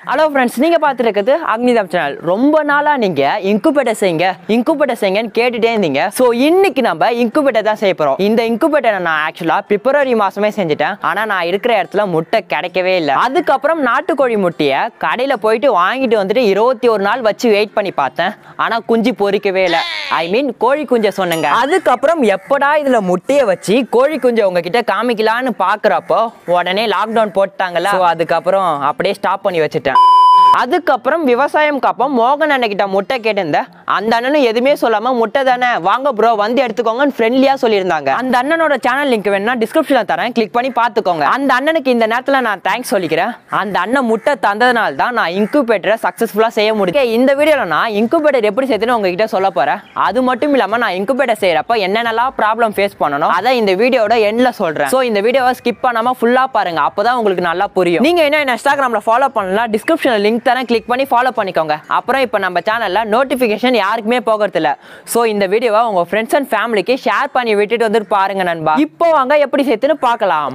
Hello friends நீங்கள் பார்த்துருக்கிறது அக்னிதாப் channel ரொம்ப நாளாக நீங்கள் இன்குபேட்டர் செய்யுங்க இன்குபேட்டர் செய்யுங்கன்னு கேட்டுட்டே இருந்தீங்க ஸோ இன்னைக்கு நம்ம இன்குபேட்டர் தான் செய்ய போகிறோம் இந்த இன்குபேட்டரை நான் ஆக்சுவலாக பிப்ரவரி மாதமே செஞ்சுட்டேன் ஆனால் நான் இருக்கிற இடத்துல முட்டை கிடைக்கவே இல்லை அதுக்கப்புறம் நாட்டுக்கோழி முட்டையை கடையில் போயிட்டு வாங்கிட்டு வந்துட்டு இருபத்தி ஒரு நாள் வச்சு வெயிட் பண்ணி பார்த்தேன் ஆனால் குஞ்சு பொறிக்கவே இல்லை ஐ மீன் கோழி குஞ்சை சொன்னேங்க அதுக்கப்புறம் எப்படா இதில் முட்டையை வச்சு கோழி குஞ்சை உங்ககிட்ட காமிக்கலான்னு பார்க்குறப்போ உடனே லாக்டவுன் போட்டாங்கல்ல ஸோ அதுக்கப்புறம் அப்படியே ஸ்டாப் பண்ணி வச்சுட்டேன் அதுக்கப்புறம் விவசாயம் காப்போம் மோகன் அண்ணகிட்ட முட்டை கேட்டிருந்தேன் அந்த அண்ணனும் எதுவுமே சொல்லாம முட்டை தானே வாங்க ப்ரோ வந்து எடுத்துக்கோங்கன்னு ஃப்ரெண்ட்லியா சொல்லியிருந்தாங்க அந்த அண்ணனோட சேனல் லிங்க் வேணும்னா டிஸ்கிரிப்ஷன்ல தரேன் கிளிக் பண்ணி பார்த்துக்கோங்க அந்த அண்ணனுக்கு இந்த நேரத்தில் நான் தேங்க்ஸ் சொல்லிக்கிறேன் அந்த அண்ணன் முட்டை தந்ததுனால தான் நான் இன்குபேட்டரை சக்ஸஸ்ஃபுல்லாக செய்ய முடியும் இந்த வீடியோவில் நான் இன்குபேட்டர் எப்படி செய்யுதுன்னு உங்ககிட்ட சொல்ல போறேன் அது மட்டும் இல்லாமல் நான் இன்குபேட்டர் செய்யறப்ப என்னென்னலாம் ப்ராப்ளம் ஃபேஸ் பண்ணணும் அதை இந்த வீடியோட எண்ட்ல சொல்றேன் ஸோ இந்த வீடியோவை ஸ்கிப் பண்ணாம ஃபுல்லா பாருங்க அப்பதான் உங்களுக்கு நல்லா புரியும் நீங்க என்ன என்ன இன்ஸ்டாகிராம்ல ஃபாலோ பண்ணலாம் டிஸ்கிரிப்ஷன்ல லிங்க் தரேன் கிளிக் பண்ணி ஃபாலோ பண்ணிக்கோங்க அப்புறம் இப்போ நம்ம சேனல்ல நோட்டிஃபிகேஷன் யாருக்குமே போகிறது இல்ல ஸோ இந்த வீடியோவை உங்க ஃப்ரெண்ட்ஸ் அண்ட் ஃபேமிலிக்கு ஷேர் பண்ணி விட்டுட்டு வந்துட்டு பாருங்க நண்பா இப்போ வாங்க எப்படி சேர்த்துன்னு பார்க்கலாம்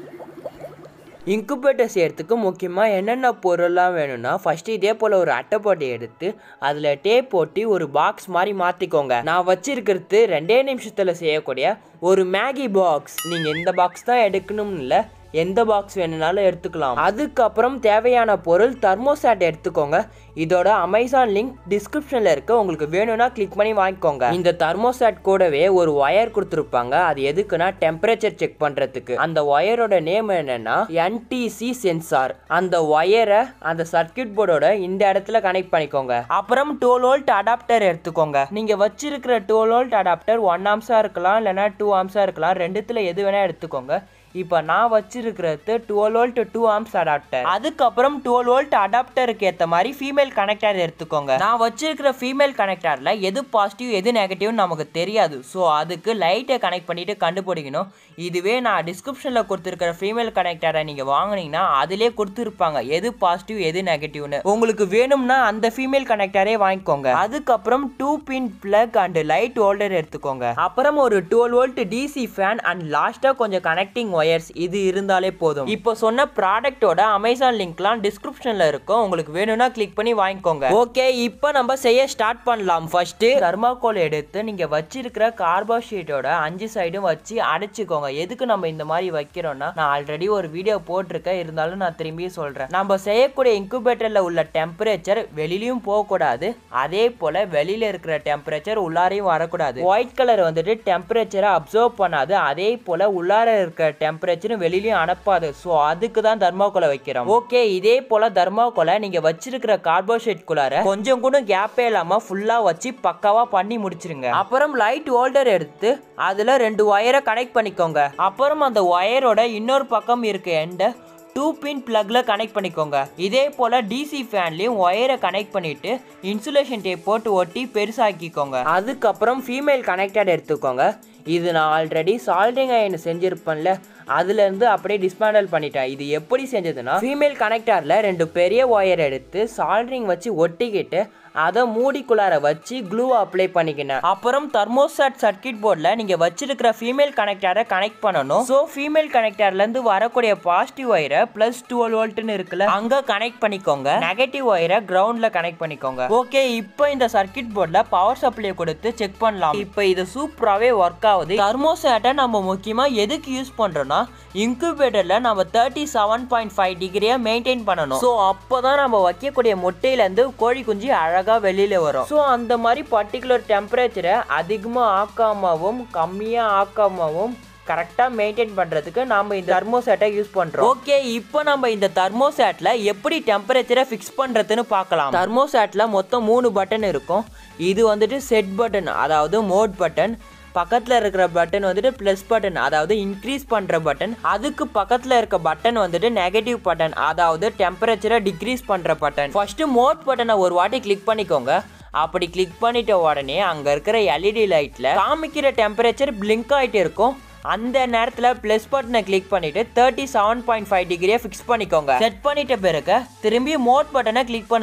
இன்குபேட்டர் செய்யறதுக்கு முக்கியமாக என்னென்ன பொருள்லாம் வேணும்னா ஃபஸ்ட்டு இதே போல் ஒரு அட்டைப்போட்டை எடுத்து அதில் டேப் போட்டு ஒரு பாக்ஸ் மாதிரி மாற்றிக்கோங்க நான் வச்சிருக்கிறது ரெண்டே நிமிஷத்தில் செய்யக்கூடிய ஒரு மேகி பாக்ஸ் நீங்கள் இந்த பாக்ஸ் தான் எடுக்கணும்னு இல்லை எந்த பாக்ஸ் வேணும்னாலும் எடுத்துக்கலாம் அதுக்கப்புறம் தேவையான பொருள் தர்மோசாட் எடுத்துக்கோங்க இதோட அமேசான் லிங்க் டிஸ்கிரிப்ஷனில் இருக்க உங்களுக்கு வேணும்னா கிளிக் பண்ணி வாங்கிக்கோங்க இந்த தர்மோசாட் கூடவே ஒரு ஒயர் கொடுத்துருப்பாங்க அது எதுக்குன்னா டெம்பரேச்சர் செக் பண்ணுறதுக்கு அந்த ஒயரோட நேம் என்னன்னா என்டிசி சென்சார் அந்த ஒயரை அந்த சர்க்கியூட் போர்டோட இந்த இடத்துல கனெக்ட் பண்ணிக்கோங்க அப்புறம் டுவெல் வோல்ட் அடாப்டர் எடுத்துக்கோங்க நீங்கள் வச்சிருக்கிற டுவெல் வோல்ட் அடாப்டர் ஒன் ஆம்ஸாக இருக்கலாம் இல்லைன்னா டூ ஆம்ஸாக இருக்கலாம் ரெண்டுத்தில் எது வேணால் எடுத்துக்கோங்க இப்போ நான் வச்சிருக்கிறது twelve volt two amps adapter அதுக்கப்புறம் டுவெல் வோல்ட் அடாப்டருக்கு ஏற்ற மாதிரி ஃபீமேல் கனெக்டர் எடுத்துக்கோங்க நான் வச்சிருக்கிற ஃபீமேல் கனெக்டரில் எது பாசிட்டிவ் எது நெகட்டிவ்னு நமக்கு தெரியாது ஸோ அதுக்கு லைட்டை கனெக்ட் பண்ணிட்டு கண்டுபிடிக்கணும் இதுவே நான் டிஸ்கிரிப்ஷனில் கொடுத்துருக்கிற ஃபீமேல் கனெக்டரை நீங்கள் வாங்குனீங்கன்னா அதிலே கொடுத்துருப்பாங்க எது பாசிட்டிவ் எது நெகட்டிவ்னு உங்களுக்கு வேணும்னா அந்த ஃபீமேல் கனெக்டரே வாங்கிக்கோங்க அதுக்கப்புறம் two pin plug and light holder எடுத்துக்கோங்க அப்புறம் ஒரு twelve volt DC fan and லாஸ்ட்டாக கொஞ்சம் கனெக்டிங் ஒயர்ஸ் இது இருந்தாலே போதும் இப்போ சொன்ன ப்ராடக்ட்டோட அமேசான் லிங்க்லாம் டிஸ்கிரிப்ஷனில் இருக்கும் உங்களுக்கு வேணும்னா கிளிக் பண்ணி வாங்கிக்கோங்க ஓகே இப்போ நம்ம செய்ய ஸ்டார்ட் பண்ணலாம் ஃபர்ஸ்ட் தர்மாக்கோல் எடுத்து நீங்கள் வச்சிருக்கிற கார்போ ஷீட்டோட அஞ்சு சைடும் வச்சு அடைச்சிக்கோங்க எதுக்கு நம்ம இந்த மாதிரி வைக்கிறோம்னா நான் ஆல்ரெடி ஒரு வீடியோ போட்டிருக்கேன் இருந்தாலும் நான் திரும்பி சொல்கிறேன் நம்ம செய்யக்கூடிய இன்குபேட்டரில் உள்ள டெம்பரேச்சர் வெளியிலயும் போகக்கூடாது அதே போல் வெளியில் இருக்கிற டெம்பரேச்சர் உள்ளாரையும் வரக்கூடாது ஒயிட் கலர் வந்துட்டு டெம்பரேச்சரை அப்சர்வ் பண்ணாது அதே போல் உள்ளார இருக்கிற டெம்பரேச்சரும் வெளியிலயும் அனுப்பாது ஸோ அதுக்கு தான் தர்மாக்கோலை வைக்கிறோம் ஓகே இதே போல் தர்மாக்கோலை நீங்கள் வச்சிருக்கிற கார்போஷேட் குள்ளார கொஞ்சம் கூட கேப்பே இல்லாமல் ஃபுல்லாக வச்சு பக்காவாக பண்ணி முடிச்சிருங்க அப்புறம் லைட் ஹோல்டர் எடுத்து அதில் ரெண்டு ஒயரை கனெக்ட் பண்ணிக்கோங்க அப்புறம் அந்த ஒயரோட இன்னொரு பக்கம் இருக்க எண்டை டூ பின் பிளக்ல கனெக்ட் பண்ணிக்கோங்க இதே போல டிசி ஃபேன்லயும் ஒயரை கனெக்ட் பண்ணிட்டு இன்சுலேஷன் டேப் போட்டு ஒட்டி பெருசாக்கிக்கோங்க அதுக்கப்புறம் ஃபீமேல் கனெக்டட் எடுத்துக்கோங்க இது நான் ஆல்ரெடி சால்டிங் அயன் செஞ்சிருப்பேன்ல அதுலேருந்து அப்படியே டிஸ்மேண்டல் பண்ணிட்டேன் இது எப்படி செஞ்சதுன்னா ஃபீமேல் கனெக்டரில் ரெண்டு பெரிய ஒயர் எடுத்து சால்ட்ரிங் வச்சு ஒட்டிக்கிட்டு அதை மூடிக்குள்ளார வச்சு க்ளூ அப்ளை பண்ணிக்கினேன் அப்புறம் தர்மோசாட் சர்க்கியூட் போர்டில் நீங்கள் வச்சிருக்கிற ஃபீமேல் கனெக்டரை கனெக்ட் பண்ணணும் ஸோ ஃபீமேல் கனெக்டர்லேருந்து வரக்கூடிய பாசிட்டிவ் ஒயரை ப்ளஸ் டுவெல் வோல்ட்னு இருக்குல்ல அங்கே கனெக்ட் பண்ணிக்கோங்க நெகட்டிவ் ஒயரை கிரவுண்டில் கனெக்ட் பண்ணிக்கோங்க ஓகே இப்போ இந்த சர்க்கியூட் போர்டில் பவர் சப்ளை கொடுத்து செக் பண்ணலாம் இப்போ இது சூப்பராகவே ஒர்க் ஆகுது தர்மோசாட்டை நம்ம முக்கியமாக எதுக்கு யூஸ் பண்ணுறோம்னா இன்குபேட்டரில் நம்ம தேர்ட்டி செவன் பாயிண்ட் ஃபைவ் டிகிரியை மெயின்டைன் பண்ணணும் ஸோ அப்போ தான் நம்ம வைக்கக்கூடிய முட்டையிலேருந்து கோழி குஞ்சு அழகாக வெளியில் வரும் ஸோ அந்த மாதிரி பர்டிகுலர் டெம்பரேச்சரை அதிகமாக ஆக்காமவும் கம்மியாக ஆக்காமவும் கரெக்டாக மெயின்டைன் பண்ணுறதுக்கு நம்ம இந்த தர்மோசேட்டை யூஸ் பண்ணுறோம் ஓகே இப்போ நம்ம இந்த தர்மோசேட்டில் எப்படி டெம்பரேச்சரை ஃபிக்ஸ் பண்ணுறதுன்னு பார்க்கலாம் தர்மோசேட்டில் மொத்தம் மூணு பட்டன் இருக்கும் இது வந்துட்டு செட் பட்டன் அதாவது மோட் பட்டன் பக்கத்தில் இருக்கிற பட்டன் வந்துட்டு ப்ளஸ் பட்டன் அதாவது இன்க்ரீஸ் பண்ணுற பட்டன் அதுக்கு பக்கத்தில் இருக்க பட்டன் வந்துட்டு நெகட்டிவ் பட்டன் அதாவது டெம்பரேச்சரை டிக்ரீஸ் பண்ணுற பட்டன் ஃபர்ஸ்ட் மோட் பட்டனை ஒரு வாட்டி கிளிக் பண்ணிக்கோங்க அப்படி கிளிக் பண்ணிட்ட உடனே அங்கே இருக்கிற எல்இடி லைட்டில் காமிக்கிற டெம்பரேச்சர் பிளிங்க் ஆகிட்டு இருக்கும் அந்த நேரத்தில் ப்ளஸ் பட்டனை கிளிக் பண்ணிட்டு தேர்ட்டி செவன் பாயிண்ட் ஃபைவ் டிகிரியை ஃபிக்ஸ் பண்ணிக்கோங்க செட் பண்ணிட்ட பிறகு திரும்பி மோட் பட்டனை கிளிக் பண்ணுங்க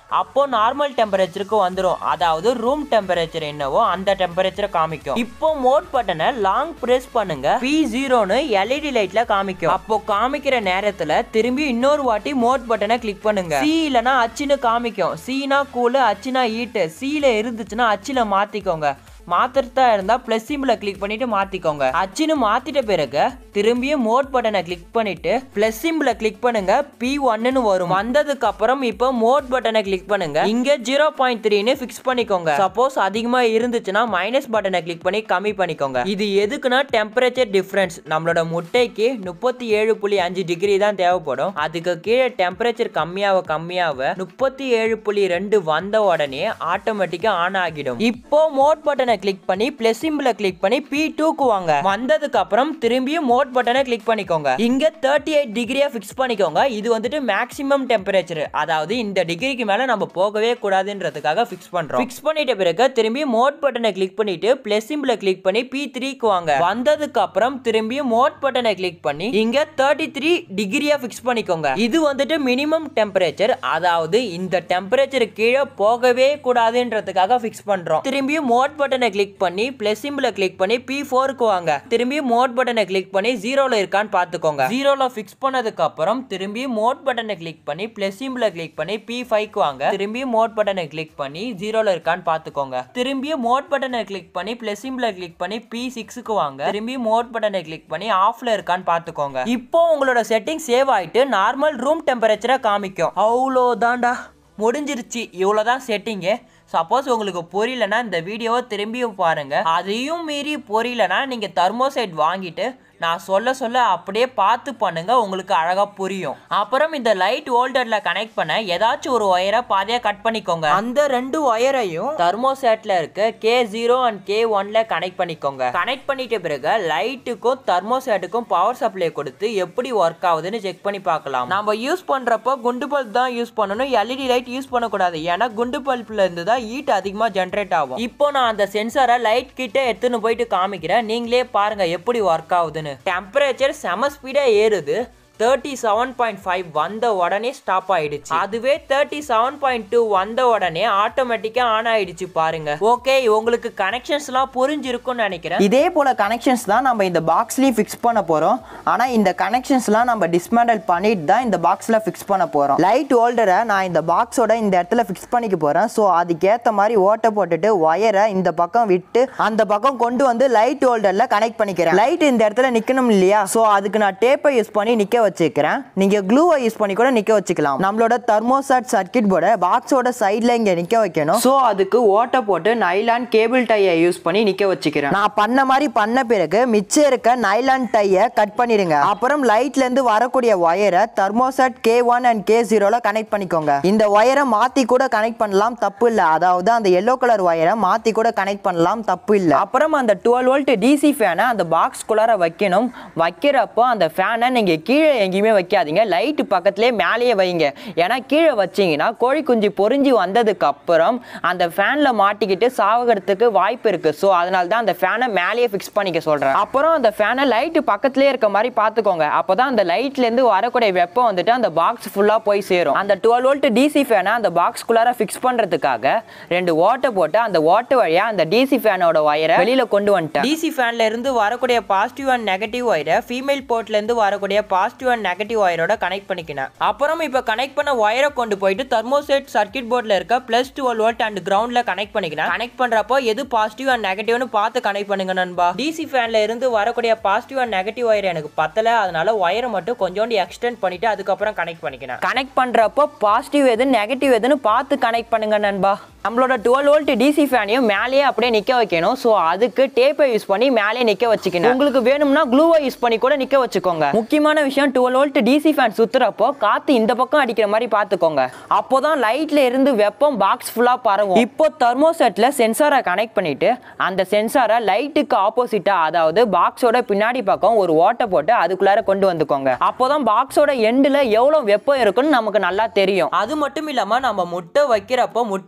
அப்போ நார்மல் டெம்பரேச்சருக்கு வந்துடும் அதாவது ரூம் டெம்பரேச்சர் என்னவோ அந்த டெம்பரேச்சரை காமிக்கும் இப்போ மோட் பட்டனை லாங் பிரஸ் பண்ணுங்க பி ஜீரோன்னு எல்இடி லைட்ல காமிக்கும் அப்போ காமிக்கிற நேரத்துல திரும்பி இன்னொரு வாட்டி மோட் பட்டனை கிளிக் பண்ணுங்க சி இல்லனா அச்சுன்னு காமிக்கும் சீனா கூலு அச்சுனா ஈட்டு சீல இருந்துச்சுன்னா அச்சுல மாத்திக்கோங்க மாத்திரத்தா இருந்தா பிளஸ் சிம்பிள கிளிக் பண்ணிட்டு மாத்திக்கோங்க அச்சுன்னு மாத்திட்ட பிறகு திரும்பியும் மோட் பட்டனை கிளிக் பண்ணிட்டு பிளஸ் சிம்பிள கிளிக் பண்ணுங்க பி ஒன்னு வரும் வந்ததுக்கு அப்புறம் இப்போ மோட் பட்டனை கிளிக் பண்ணுங்க இங்க ஜீரோ பாயிண்ட் த்ரீன்னு ஃபிக்ஸ் பண்ணிக்கோங்க சப்போஸ் அதிகமா இருந்துச்சுன்னா மைனஸ் பட்டனை கிளிக் பண்ணி கம்மி பண்ணிக்கோங்க இது எதுக்குன்னா டெம்பரேச்சர் டிஃபரன்ஸ் நம்மளோட முட்டைக்கு முப்பத்தி ஏழு புள்ளி அஞ்சு டிகிரி தான் தேவைப்படும் அதுக்கு கீழே டெம்பரேச்சர் கம்மியாக கம்மியாக முப்பத்தி ஏழு புள்ளி ரெண்டு வந்த உடனே ஆட்டோமேட்டிக்கா ஆன் ஆகிடும் இப்போ மோட் பட்டனை கிளிக் பண்ணி பிளஸ் சிம்பிள கிளிக் பண்ணி பி டூக்கு வாங்க வந்ததுக்கு அப்புறம் திரும்பியும் மோட் பட்டனை கிளிக் பண்ணிக்கோங்க இங்க தேர்ட்டி எயிட் டிகிரியா ஃபிக்ஸ் பண்ணிக்கோங்க இது வந்துட்டு மேக்ஸிமம் டெம்பரேச்சர் அதாவது இந்த டிகிரிக்கு மேல நம்ம போகவே கூடாதுன்றதுக்காக ஃபிக்ஸ் பண்றோம் ஃபிக்ஸ் பண்ணிட்ட பிறகு திரும்பி மோட் பட்டனை கிளிக் பண்ணிட்டு பிளஸ் சிம்பிள கிளிக் பண்ணி பி த்ரீக்கு வாங்க வந்ததுக்கு அப்புறம் திரும்பியும் மோட் பட்டனை கிளிக் பண்ணி இங்க தேர்ட்டி த்ரீ டிகிரியா ஃபிக்ஸ் பண்ணிக்கோங்க இது வந்துட்டு மினிமம் டெம்பரேச்சர் அதாவது இந்த டெம்பரேச்சர் கீழே போகவே கூடாதுன்றதுக்காக ஃபிக்ஸ் பண்றோம் திரும்பியும் மோட் பட்டனை கிளிக் பண்ணி பிளஸ் சிம்பிள கிளிக் பண்ணி பி ஃபோருக்கு வாங்க திரும்பி மோட் பட்டனை கிளிக் பண்ணி ஜீரோல இருக்கான்னு பார்த்துக்கோங்க ஜீரோல ஃபிக்ஸ் பண்ணதுக்கு அப்புறம் திரும்பி மோட் பட்டனை கிளிக் பண்ணி பிளஸ் சிம்பிள கிளிக் பண்ணி பி ஃபைவ்க்கு வாங்க திரும்பி மோட் பட்டனை கிளிக் பண்ணி ஜீரோல இருக்கான்னு பார்த்துக்கோங்க திரும்பி மோட் பட்டனை கிளிக் பண்ணி பிளஸ் சிம்பிள கிளிக் பண்ணி பி சிக்ஸுக்கு வாங்க திரும்பி மோட் பட்டனை கிளிக் பண்ணி ஆஃப்ல இருக்கான்னு பார்த்துக்கோங்க இப்போ உங்களோட செட்டிங் சேவ் ஆயிட்டு நார்மல் ரூம் டெம்பரேச்சரை காமிக்கும் அவ்வளோதான்டா முடிஞ்சிருச்சு இவ்வளோதான் செட்டிங்கு சப்போஸ் உங்களுக்கு புரியலனா இந்த வீடியோவை திரும்பியும் பாருங்க அதையும் மீறி புரியலனா நீங்க தர்மோசைட் வாங்கிட்டு நான் சொல்ல சொல்ல அப்படியே பார்த்து பண்ணுங்க உங்களுக்கு அழகா புரியும் அப்புறம் இந்த லைட் ஹோல்டர்ல கனெக்ட் பண்ண ஏதாச்சும் ஒரு ஒயரை பாதியா கட் பண்ணிக்கோங்க அந்த ரெண்டு ஒயரையும் தர்மோசேட்ல இருக்க கே ஜீரோ அண்ட் கே ஒன்ல கனெக்ட் பண்ணிக்கோங்க கனெக்ட் பண்ணிட்ட பிறகு லைட்டுக்கும் தர்மோசேட்டுக்கும் பவர் சப்ளை கொடுத்து எப்படி ஒர்க் ஆகுதுன்னு செக் பண்ணி பார்க்கலாம் நம்ம யூஸ் பண்றப்போ குண்டு பல்ப் தான் யூஸ் பண்ணணும் எல்இடி லைட் யூஸ் பண்ணக்கூடாது ஏன்னா குண்டு பல்ப்ல இருந்து தான் ஹீட் அதிகமா ஜென்ரேட் ஆகும் இப்போ நான் அந்த சென்சாரை லைட் கிட்ட எடுத்துன்னு போயிட்டு காமிக்கிறேன் நீங்களே பாருங்க எப்படி ஒர்க் ஆகுதுன்னு டெம்பரேச்சர் செம ஸ்பீடா ஏறுது தேர்ட்டி செவன் பாயிண்ட் ஃபைவ் வந்த உடனே ஸ்டாப் ஆயிடுச்சு அதுவே தேர்ட்டி செவன் பாயிண்ட் டூ வந்த உடனே ஆட்டோமேட்டிக்கா ஆன் ஆயிடுச்சு பாருங்க ஓகே உங்களுக்கு கனெக்ஷன்ஸ்லாம் புரிஞ்சிருக்கும்னு நினைக்கிறேன் இதே போல கனெக்ஷன்ஸ் தான் நம்ம இந்த பாக்ஸ்லயும் ஃபிக்ஸ் பண்ண போறோம் ஆனா இந்த கனெக்ஷன்ஸ்லாம் நம்ம டிஸ்மேண்டல் பண்ணிட்டு தான் இந்த பாக்ஸ்ல ஃபிக்ஸ் பண்ண போறோம் லைட் ஹோல்டரை நான் இந்த பாக்ஸோட இந்த இடத்துல ஃபிக்ஸ் பண்ணிக்க போறேன் ஸோ அதுக்கேற்ற மாதிரி ஓட்டை போட்டுட்டு ஒயரை இந்த பக்கம் விட்டு அந்த பக்கம் கொண்டு வந்து லைட் ஹோல்டர்ல கனெக்ட் பண்ணிக்கிறேன் லைட் இந்த இடத்துல நிக்கணும் இல்லையா ஸோ அதுக்கு நான் டேப்பை யூஸ் பண்ணி நிக்க வச்சுக்கிறேன் நீங்க க்ளூவை யூஸ் பண்ணி கூட நிக்க வச்சுக்கலாம் நம்மளோட தர்மோசாட் சர்க்கிட் போர்டை பாக்ஸோட சைட்ல இங்க நிக்க வைக்கணும் ஸோ அதுக்கு ஓட்டை போட்டு நைலான் கேபிள் டையை யூஸ் பண்ணி நிக்க வச்சுக்கிறேன் நான் பண்ண மாதிரி பண்ண பிறகு மிச்சம் இருக்க நைலான் டையை கட் பண்ணிடுங்க அப்புறம் லைட்ல இருந்து வரக்கூடிய ஒயரை thermostat K one and K ஜீரோல கனெக்ட் பண்ணிக்கோங்க இந்த ஒயரை மாத்தி கூட கனெக்ட் பண்ணலாம் தப்பு இல்லை அதாவது அந்த எல்லோ கலர் ஒயரை மாத்தி கூட கனெக்ட் பண்ணலாம் தப்பு இல்லை அப்புறம் அந்த டுவெல் வோல்ட் டிசி ஃபேனை அந்த பாக்ஸ் குள்ளார வைக்கணும் வைக்கிறப்போ அந்த ஃபேனை நீங்க கீழே எங்கேயுமே வைக்காதீங்க லைட்டு பக்கத்துலேயே மேலேயே வைங்க ஏன்னா கீழே வச்சீங்கன்னா கோழி குஞ்சு பொறிஞ்சு வந்ததுக்கு அப்புறம் அந்த ஃபேனில் மாட்டிக்கிட்டு சாவகிறதுக்கு வாய்ப்பு இருக்கு ஸோ அதனால தான் அந்த ஃபேனை மேலேயே ஃபிக்ஸ் பண்ணிக்க சொல்கிறேன் அப்புறம் அந்த ஃபேனை லைட்டு பக்கத்துலேயே இருக்க மாதிரி பார்த்துக்கோங்க அப்போ தான் அந்த லைட்லேருந்து வரக்கூடிய வெப்பம் வந்துட்டு அந்த பாக்ஸ் ஃபுல்லாக போய் சேரும் அந்த டுவெல் வோல்ட் டிசி ஃபேனை அந்த பாக்ஸ்குள்ளார ஃபிக்ஸ் பண்ணுறதுக்காக ரெண்டு ஓட்டை போட்டு அந்த ஓட்டு வழியாக அந்த டிசி ஃபேனோட ஒயரை வெளியில் கொண்டு வந்துட்டேன் டிசி ஃபேன்ல இருந்து வரக்கூடிய பாசிட்டிவ் அண்ட் நெகட்டிவ் ஒயரை ஃபீமேல் போர்ட்ல இருந்து வரக்கூடிய பாசிட்டிவ் அண்ட் நெகட்டிவ் ஒயரோட கனெக்ட் பண்ணிக்கினேன் அப்புறம் இப்போ கனெக்ட் பண்ண ஒயரை கொண்டு போயிட்டு தர்மோசெட் சர்க்கிட் போர்டில் இருக்க பிளஸ் டுவெல் வோல்ட் அண்ட் கிரவுண்ட்ல கனெக்ட் பண்ணிக்கிறேன் கனெக்ட் பண்றப்போ எது பாசிட்டிவ் அண்ட் நெகட்டிவ்னு பார்த்து கனெக்ட் பண்ணுங்க நண்பா டிசி ஃபேன்ல இருந்து வரக்கூடிய பாசிட்டிவ் அண்ட் நெகட்டிவ் ஒயர் எனக்கு பத்தல அதனால ஒயரை மட்டும் கொஞ்சோண்டு எக்ஸ்டெண்ட் பண்ணிட்டு அதுக்கப்புறம் கனெக்ட் பண்ணிக்கிறேன் கனெக்ட் பண்றப்போ பாசிட்டிவ் எது நெகட்டிவ் எதுன்னு பார்த்து கனெக்ட் பண்ணுங்க நண்பா நம்மளோட டுவெல் வோல்ட் டிசி ஃபேனையும் மேலேயே அப்படியே நிக்க வைக்கணும் ஸோ அதுக்கு டேப்பை யூஸ் பண்ணி மேலேயே நிக்க வச்சுக்கணும் உங்களுக்கு வேணும்னா க்ளூவை யூஸ் பண்ணி கூட நிக்க வச்சுக்கோங்க முக்கியமான விஷயம் டுவெல் வோல்ட் டிசி ஃபேன் சுத்துறப்போ காத்து இந்த பக்கம் அடிக்கிற மாதிரி பார்த்துக்கோங்க அப்போதான் லைட்ல இருந்து வெப்பம் பாக்ஸ் ஃபுல்லா பரவும் இப்போ தெர்மோசெட்ல சென்சாரை கனெக்ட் பண்ணிட்டு அந்த சென்சாரை லைட்டுக்கு ஆப்போசிட்டா அதாவது பாக்ஸோட பின்னாடி பக்கம் ஒரு ஓட்டை போட்டு அதுக்குள்ளார கொண்டு வந்துக்கோங்க அப்போதான் பாக்ஸோட எண்டில் எவ்வளோ வெப்பம் இருக்குன்னு நமக்கு நல்லா தெரியும் அது மட்டும் இல்லாம நம்ம முட்டை வைக்கிறப்போ முட்டையோட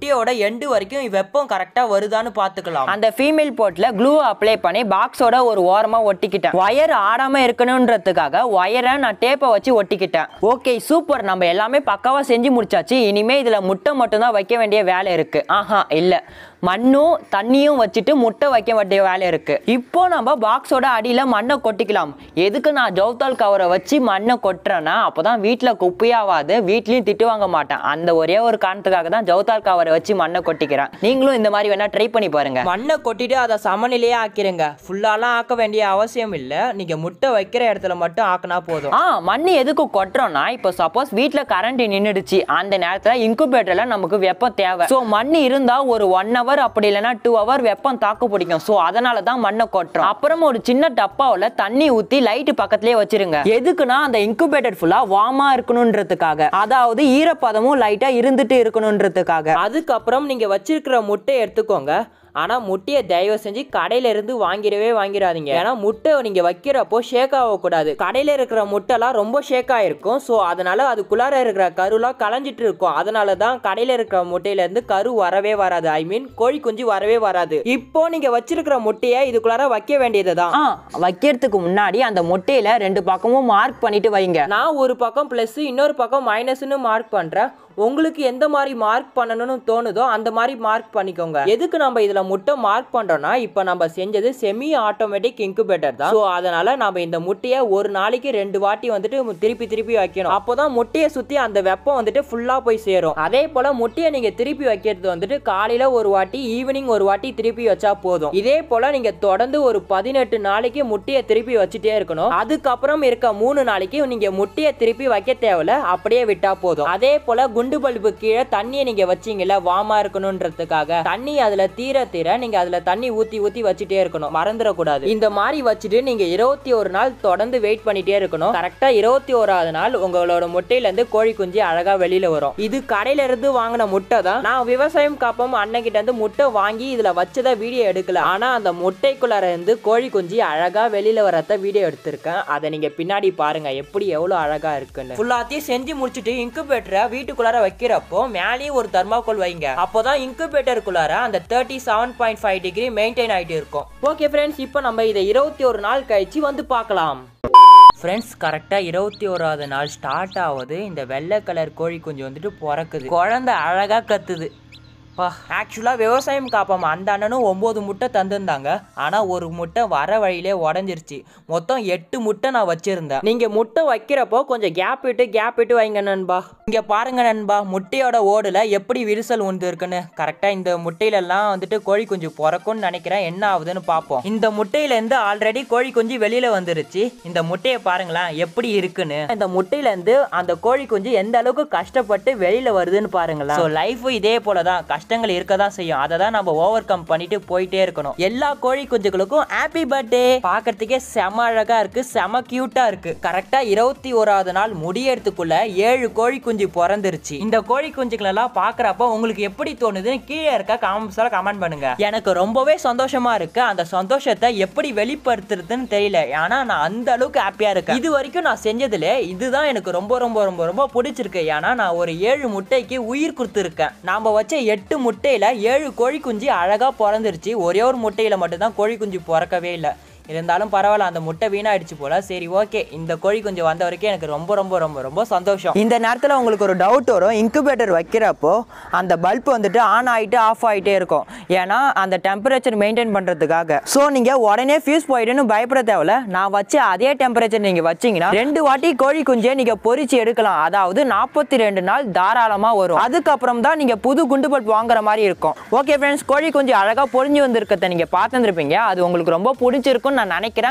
எண்டு வரைக்கும் வெப்பம் கரெக்டாக வருதான்னு பார்த்துக்கலாம் அந்த ஃபீமேல் போர்ட்ல க்ளூ அப்ளை பண்ணி பாக்ஸோட ஒரு ஓரமா ஒட்டிக்கிட்டேன் ஒயர் ஆடாம இருக்கணுன்றதுக்காக ஒயரை நான் டேப்பை வச்சு ஒட்டிக்கிட்டேன் ஓகே சூப்பர் நம்ம எல்லாமே பக்காவா செஞ்சு முடிச்சாச்சு இனிமே இதுல முட்டை மட்டும்தான் வைக்க வேண்டிய வேலை இருக்கு ஆஹா இல்ல மண்ணும் தண்ணியும் வச்சுட்டு முட்டை வைக்க வேண்டிய வேலை இருக்கு இப்போ நம்ம பாக்ஸோட அடியில மண்ணை கொட்டிக்கலாம் எதுக்கு நான் ஜவுத்தால் கவரை வச்சு மண்ணை கொட்டுறேன்னா அப்போதான் வீட்டில் குப்பையாவாது வீட்லயும் திட்டு வாங்க மாட்டேன் அந்த ஒரே ஒரு காரணத்துக்காக தான் ஜவுத்தால் கவரை வச்சு மண்ணை கொட்டிக்கிறேன் நீங்களும் இந்த மாதிரி வேணா ட்ரை பண்ணி பாருங்க மண்ணை கொட்டிட்டு அதை சமநிலையே ஆக்கிருங்க ஃபுல்லாலாம் ஆக்க வேண்டிய அவசியம் இல்லை நீங்கள் முட்டை வைக்கிற இடத்துல மட்டும் ஆக்கினா போதும் ஆ மண் எதுக்கு கொட்டுறோம்னா இப்போ சப்போஸ் வீட்டில் கரண்ட் நின்றுடுச்சு அந்த நேரத்தில் இன்குபேட்டரில் நமக்கு வெப்பம் தேவை ஸோ மண் இருந்தால் ஒரு ஒன் ஹவர் அப்படி இல்லைன்னா டூ ஹவர் வெப்பம் தாக்கு பிடிக்கும் ஸோ அதனால தான் மண்ணை கொட்டுறோம் அப்புறம் ஒரு சின்ன டப்பாவில் தண்ணி ஊற்றி லைட்டு பக்கத்துலேயே வச்சிருங்க எதுக்குன்னா அந்த இன்குபேட்டர் ஃபுல்லாக வார்மாக இருக்கணுன்றதுக்காக அதாவது ஈரப்பதமும் லைட்டாக இருந்துட்டு இருக்கணுன்றதுக்காக அதுக்கப்புறம் நீங்கள் வச்சிருக்கிற முட்டையை எடுத்துக்கோங்க ஆனால் முட்டையை தயவு செஞ்சு கடையில இருந்து வாங்கிடவே வாங்கிடாதீங்க ஏன்னா முட்டை நீங்கள் வைக்கிறப்போ ஷேக் ஆகக்கூடாது கடையில் இருக்கிற முட்டைலாம் ரொம்ப ஷேக் ஆகிருக்கும் ஸோ அதனால அதுக்குள்ளார இருக்கிற கருலாம் களைஞ்சிட்டு இருக்கும் அதனால தான் கடையில் இருக்கிற முட்டையிலேருந்து கரு வரவே வராது ஐ மீன் கோழி குஞ்சு வரவே வராது இப்போ நீங்கள் வச்சிருக்கிற முட்டையை இதுக்குள்ளார வைக்க வேண்டியது தான் ஆ வைக்கிறதுக்கு முன்னாடி அந்த முட்டையில ரெண்டு பக்கமும் மார்க் பண்ணிட்டு வைங்க நான் ஒரு பக்கம் ப்ளஸ் இன்னொரு பக்கம் மைனஸ்னு மார்க் பண்ணுறேன் உங்களுக்கு எந்த மாதிரி மார்க் பண்ணணும்னு தோணுதோ அந்த மாதிரி மார்க் பண்ணிக்கோங்க எதுக்கு நம்ம இதில் முட்டை மார்க் பண்ணுறோன்னா இப்போ நம்ம செஞ்சது செமி ஆட்டோமேட்டிக் இன்குபேட்டர் தான் ஸோ அதனால் நம்ம இந்த முட்டையை ஒரு நாளைக்கு ரெண்டு வாட்டி வந்துட்டு திருப்பி திருப்பி வைக்கணும் அப்போ தான் முட்டையை சுற்றி அந்த வெப்பம் வந்துட்டு ஃபுல்லாக போய் சேரும் அதே போல் முட்டையை நீங்கள் திருப்பி வைக்கிறது வந்துட்டு காலையில் ஒரு வாட்டி ஈவினிங் ஒரு வாட்டி திருப்பி வச்சா போதும் இதே போல் நீங்கள் தொடர்ந்து ஒரு பதினெட்டு நாளைக்கு முட்டையை திருப்பி வச்சுட்டே இருக்கணும் அதுக்கப்புறம் இருக்க மூணு நாளைக்கு நீங்கள் முட்டையை திருப்பி வைக்க தேவையில்ல அப்படியே விட்டா போதும் அதே போல குண்டு பல்பு கீழே தண்ணியை நீங்க வச்சீங்கல்ல வாமா இருக்கணுன்றதுக்காக தண்ணி அதுல தீர தீர நீங்க அதுல தண்ணி ஊத்தி ஊத்தி வச்சுட்டே இருக்கணும் மறந்துடக்கூடாது இந்த மாதிரி வச்சுட்டு நீங்க இருபத்தி ஒரு நாள் தொடர்ந்து வெயிட் பண்ணிட்டே இருக்கணும் கரெக்டா இருபத்தி ஓராவது நாள் உங்களோட முட்டையில இருந்து கோழி குஞ்சு அழகா வெளியில வரும் இது கடையில இருந்து வாங்கின முட்டை தான் நான் விவசாயம் காப்போம் அண்ணன்கிட்ட இருந்து முட்டை வாங்கி இதுல வச்சத வீடியோ எடுக்கல ஆனா அந்த முட்டைக்குள்ளார இருந்து கோழி குஞ்சு அழகா வெளியில வரத வீடியோ எடுத்திருக்கேன் அதை நீங்க பின்னாடி பாருங்க எப்படி எவ்வளவு அழகா இருக்குன்னு ஃபுல்லாத்தையும் செஞ்சு முடிச்சுட்டு இன்குபேட்டரை வீட்டுக்குள்ளார வைக்கிறப்போ மேலேயும் ஒரு தர்மாக்கோல் வைங்க அப்போதான் இன்குபேட்டருக்குள்ளார அந்த thirty seven point five degree maintain ஆகிட்டு இருக்கும் ஓகே ஃப்ரெண்ட்ஸ் இப்போ நம்ம இதை இருபத்தி ஒரு நாள் கழிச்சு வந்து பார்க்கலாம் ஃப்ரெண்ட்ஸ் கரெக்டாக இருபத்தி ஓராவது நாள் ஸ்டார்ட் ஆகுது இந்த வெள்ளை கலர் கோழி குஞ்சு வந்துட்டு பிறக்குது குழந்தை அழகாக கத்துது பா ஆக்சுவலாக விவசாயம் காப்போம் அந்த அண்ணனும் ஒம்பது முட்டை தந்திருந்தாங்க ஆனால் ஒரு முட்டை வர வழியிலே உடஞ்சிருச்சு மொத்தம் எட்டு முட்டை நான் வச்சுருந்தேன் நீங்கள் முட்டை வைக்கிறப்போ கொஞ்சம் கேப் விட்டு கேப் விட்டு வைங்க நண்பா இங்கே பாருங்க நண்பா முட்டையோட ஓடில் எப்படி விரிசல் உண்டு இருக்குன்னு கரெக்டாக இந்த முட்டையிலெல்லாம் வந்துட்டு கோழி குஞ்சு பிறக்கும்னு நினைக்கிறேன் என்ன ஆகுதுன்னு பார்ப்போம் இந்த முட்டையிலேருந்து ஆல்ரெடி கோழி குஞ்சு வெளியில் வந்துருச்சு இந்த முட்டையை பாருங்களேன் எப்படி இருக்குன்னு இந்த முட்டையிலேருந்து அந்த கோழி குஞ்சு எந்த அளவுக்கு கஷ்டப்பட்டு வெளியில் வருதுன்னு பாருங்களேன் ஸோ லைஃப் இதே போல தான் கஷ்டங்கள் இருக்க தான் செய்யும் அதை தான் நம்ம ஓவர் கம் பண்ணிட்டு போயிட்டே இருக்கணும் எல்லா கோழி குஞ்சுகளுக்கும் ஹாப்பி பர்த்டே பார்க்கறதுக்கே செம அழகா இருக்கு செம கியூட்டா இருக்கு கரெக்டா இருபத்தி ஓராவது நாள் முடியறதுக்குள்ள ஏழு கோழி குஞ்சு பிறந்துருச்சு இந்த கோழி குஞ்சுகள் எல்லாம் பாக்குறப்ப உங்களுக்கு எப்படி தோணுதுன்னு கீழே இருக்க காமெண்ட்ஸ்ல கமெண்ட் பண்ணுங்க எனக்கு ரொம்பவே சந்தோஷமா இருக்கு அந்த சந்தோஷத்தை எப்படி வெளிப்படுத்துறதுன்னு தெரியல ஆனா நான் அந்த அளவுக்கு ஹாப்பியா இருக்கேன் இது வரைக்கும் நான் செஞ்சதுல இதுதான் எனக்கு ரொம்ப ரொம்ப ரொம்ப ரொம்ப பிடிச்சிருக்கு ஏன்னா நான் ஒரு ஏழு முட்டைக்கு உயிர் கொடுத்துருக்கேன் நாம வச்ச எட்டு முட்டையில ஏழு கோழி குஞ்சு அழகா பிறந்துருச்சு ஒரே ஒரு முட்டையில மட்டும்தான் கோழி குஞ்சு பிறக்கவே இல்லை இருந்தாலும் பரவாயில்ல அந்த முட்டை வீணாயிடுச்சு போல சரி ஓகே இந்த கோழி குஞ்சு வந்த வரைக்கும் எனக்கு ரொம்ப ரொம்ப ரொம்ப ரொம்ப சந்தோஷம் இந்த நேரத்தில் உங்களுக்கு ஒரு டவுட் வரும் இன்குபேட்டர் வைக்கிறப்போ அந்த பல்ப் வந்துட்டு ஆன் ஆகிட்டு ஆஃப் ஆகிட்டே இருக்கும் ஏன்னா அந்த டெம்பரேச்சர் மெயின்டைன் பண்ணுறதுக்காக ஸோ நீங்கள் உடனே ஃபியூஸ் போயிடுன்னு பயப்பட தேவையில்ல நான் வச்ச அதே டெம்பரேச்சர் நீங்கள் வச்சீங்கன்னா ரெண்டு வாட்டி கோழி குஞ்சே நீங்கள் பொரிச்சு எடுக்கலாம் அதாவது நாற்பத்தி ரெண்டு நாள் தாராளமாக வரும் அதுக்கப்புறம் தான் நீங்கள் புது குண்டு பல்ப் வாங்குற மாதிரி இருக்கும் ஓகே ஃப்ரெண்ட்ஸ் கோழி குஞ்சு அழகாக பொரிஞ்சு வந்திருக்கத நீங்கள் பார்த்துருப்பீங்க அது உங்களுக்கு ரொம்ப பிடிச்சிருக்குன்னு நான் நினைக்கிறேன்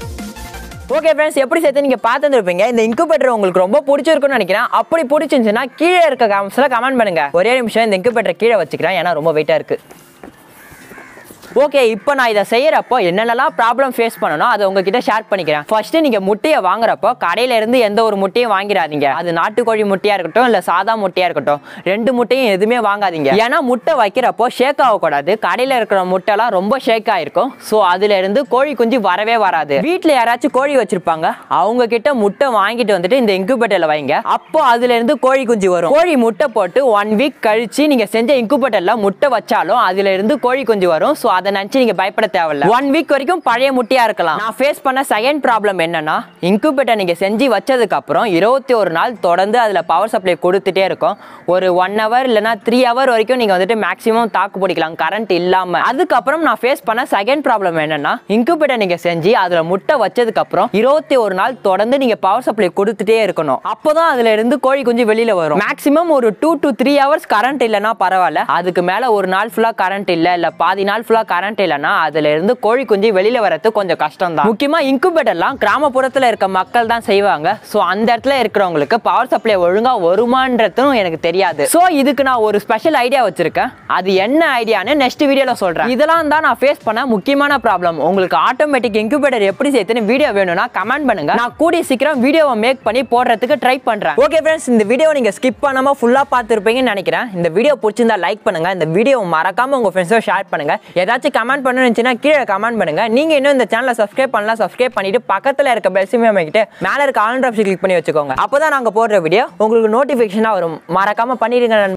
ஓகே ஃப்ரெண்ட்ஸ் எப்படி சேர்த்து நீங்கள் பார்த்துருப்பீங்க இந்த இன்குபேட்டர் உங்களுக்கு ரொம்ப பிடிச்சிருக்குன்னு நினைக்கிறேன் அப்படி பிடிச்சிருந்துச்சுன்னா கீழே இருக்க கமெண்ட்ஸில் கமெண்ட் பண்ணுங்க ஒரே நிமிஷம் இந்த இன்குபேட்டர் கீழே வச்சுக்கிறேன் ஏன்னா ரொம்ப வெயிட்டாக இருக்குது ஓகே இப்போ நான் இதை செய்யறப்போ என்னென்னலாம் ப்ராப்ளம் ஃபேஸ் பண்ணணும் அதை உங்ககிட்ட ஷேர் பண்ணிக்கிறேன் ஃபர்ஸ்ட் நீங்க முட்டையை வாங்குறப்போ கடையில இருந்து எந்த ஒரு முட்டையும் வாங்கிடாதீங்க அது நாட்டுக்கோழி முட்டையா இருக்கட்டும் இல்ல சாதா முட்டையா இருக்கட்டும் ரெண்டு முட்டையும் எதுவுமே வாங்காதீங்க ஏன்னா முட்டை வைக்கிறப்போ ஷேக் ஆகக்கூடாது கடையில இருக்கிற முட்டைலாம் ரொம்ப ஷேக் ஆயிருக்கும் ஸோ அதுல இருந்து கோழி குஞ்சு வரவே வராது வீட்ல யாராச்சும் கோழி வச்சிருப்பாங்க அவங்க கிட்ட முட்டை வாங்கிட்டு வந்துட்டு இந்த இன்குபேட்டர்ல வைங்க அப்போ அதுல இருந்து கோழி குஞ்சு வரும் கோழி முட்டை போட்டு ஒன் வீக் கழிச்சு நீங்க செஞ்ச இன்குபேட்டர்ல முட்டை வச்சாலும் அதுல இருந்து கோழி குஞ்சு வரும் ஸோ அதை நினைச்சு நீங்க பயப்பட தேவையில்ல ஒன் வீக் வரைக்கும் பழைய முட்டையா இருக்கலாம் நான் ஃபேஸ் பண்ண செகண்ட் ப்ராப்ளம் என்னன்னா இன்குபேட்டர் நீங்க செஞ்சு வச்சதுக்கு அப்புறம் இருபத்தி ஒரு நாள் தொடர்ந்து அதுல பவர் சப்ளை கொடுத்துட்டே இருக்கும் ஒரு ஒன் ஹவர் இல்லைன்னா த்ரீ ஹவர் வரைக்கும் நீங்க வந்துட்டு மேக்ஸிமம் தாக்கு பிடிக்கலாம் கரண்ட் இல்லாம அதுக்கப்புறம் நான் ஃபேஸ் பண்ண செகண்ட் ப்ராப்ளம் என்னன்னா இன்குபேட்டர் நீங்க செஞ்சு அதுல முட்டை வச்சதுக்கு அப்புறம் இருபத்தி ஒரு நாள் தொடர்ந்து நீங்க பவர் சப்ளை கொடுத்துட்டே இருக்கணும் அப்போதான் அதுல இருந்து கோழி குஞ்சு வெளியில வரும் மேக்ஸிமம் ஒரு two to three hours current இல்லைன்னா பரவாயில்ல அதுக்கு மேல ஒரு நாள் ஃபுல்லா கரண்ட் இல்ல இல்ல பாதி நாள் ஃபுல்லா கரண்ட் இல்லைன்னா அதுல இருந்து கோழி குஞ்சு வெளியில வரது கொஞ்சம் கஷ்டம் தான் முக்கியமா இன்குபேட்டர்லாம் கிராமப்புறத்துல இருக்க மக்கள் தான் செய்வாங்க ஸோ அந்த இடத்துல இருக்கிறவங்களுக்கு பவர் சப்ளை ஒழுங்கா வருமான்றதும் எனக்கு தெரியாது ஸோ இதுக்கு நான் ஒரு ஸ்பெஷல் ஐடியா வச்சிருக்கேன் அது என்ன ஐடியான்னு நெக்ஸ்ட் வீடியோல சொல்றேன் இதெல்லாம் தான் நான் ஃபேஸ் பண்ண முக்கியமான ப்ராப்ளம் உங்களுக்கு ஆட்டோமேட்டிக் இன்குபேட்டர் எப்படி சேர்த்துன்னு வீடியோ வேணும்னா கமெண்ட் பண்ணுங்க நான் கூடிய சீக்கிரம் வீடியோவை மேக் பண்ணி போடுறதுக்கு ட்ரை பண்றேன் ஓகே ஃப்ரெண்ட்ஸ் இந்த வீடியோ நீங்க ஸ்கிப் பண்ணாம ஃபுல்லா பார்த்துருப்பீங்கன்னு நினைக்கிறேன் இந்த வீடியோ பிடிச்சிருந்தா லைக் பண்ணுங்க இந்த வீடியோ மறக்காம உங்க ஃப்ரெண்ட்ஸோட ஷேர் பண்ணுங்க ஏதாச்சும் கமெண்ட் பண்ணணும்னுச்சுன்னா கீழே கமெண்ட் பண்ணுங்க நீங்க இன்னும் இந்த சேனலை சப்ஸ்கிரைப் பண்ணலாம் சப்ஸ்கிரைப் பண்ணிட்டு பக்கத்துல இருக்க பெல் சிம் அமைக்கிட்டு மேல இருக்க ஆல் ஆப்ஷன் கிளிக் பண்ணி வச்சுக்கோங்க அப்பதான் நாங்க போடுற வீடியோ உங்களுக்கு நோட்டிபிகேஷனா வரும் மறக்காம பண்ணிடுங்க நண்பர்களே.